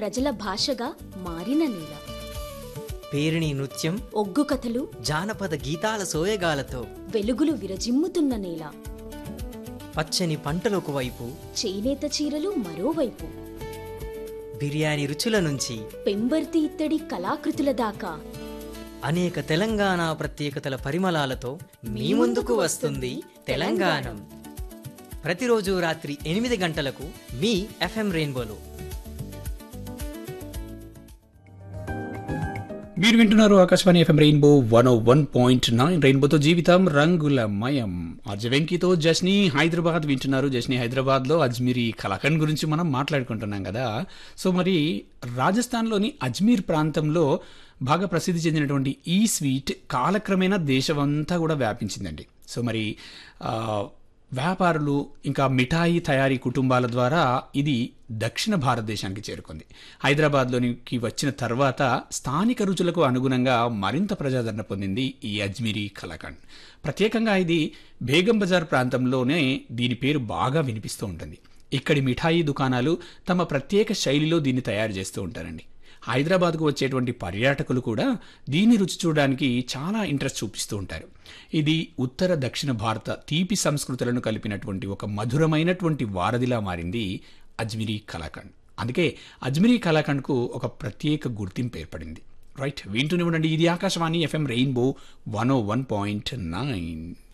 ప్రజల భాషగా మారిన నేల పేరిణి నృత్యం ఒగ్గు కథలు జానపద గీతాల సోయగాలతో వెలుగులు విరజిమ్ముతున్న నేల పచ్చని పంటలకు వైపు చేనేత చీరలు మరోవైపు బిర్యానీ రుచుల నుంచి పెంబర్తి ఇత్తడి కళాకృతుల దాకా అనేక తెలంగాణ ప్రత్యేకతల పరిమళాలతో మీ ముందుకు వస్తుంది తెలంగాణం ప్రతిరోజు రాత్రి ఎనిమిది గంటలకు మీ ఎఫ్ఎం రెయిన్బోలో మీరు వింటున్నారు ఆకాశవాణి FM rainbow one one point nine రెయిన్బోతో జీవితం రంగుల మయం అర్జ వెంకీతో జస్ని హైదరాబాద్ వింటున్నారు జస్ని హైదరాబాద్లో అజ్మీరీ కలాకండ్ గురించి మనం మాట్లాడుకుంటున్నాం కదా సో మరి రాజస్థాన్లోని అజ్మీర్ ప్రాంతంలో బాగా ప్రసిద్ధి చెందినటువంటి ఈ స్వీట్ కాలక్రమేణా దేశమంతా కూడా వ్యాపించిందండి సో మరి ఆ, వ్యాపారులు ఇంకా మిఠాయి తయారీ కుటుంబాల ద్వారా ఇది దక్షిణ భారతదేశానికి చేరుకుంది హైదరాబాద్లోనికి వచ్చిన తర్వాత స్థానిక రుచులకు అనుగుణంగా మరింత ప్రజాదరణ పొందింది ఈ అజ్మీరీ కలాకండ్ ప్రత్యేకంగా ఇది బేగం బజార్ ప్రాంతంలోనే దీని పేరు బాగా వినిపిస్తూ ఉంటుంది ఇక్కడి మిఠాయి దుకాణాలు తమ ప్రత్యేక శైలిలో దీన్ని తయారు చేస్తూ ఉంటారండి హైదరాబాద్కు వచ్చేటువంటి పర్యాటకులు కూడా దీన్ని రుచి చూడడానికి చాలా ఇంట్రెస్ట్ చూపిస్తూ ఉంటారు ఇది ఉత్తర దక్షిణ భారత తీపి సంస్కృతులను కలిపినటువంటి ఒక మధురమైనటువంటి వారధిలా మారింది అజ్మిరీ కలాకండ్ అందుకే అజ్మిరీ కలాకండ్కు ఒక ప్రత్యేక గుర్తింపు ఏర్పడింది రైట్ వింటూనే ఉండండి ఇది ఆకాశవాణి FM rainbow one O one point nine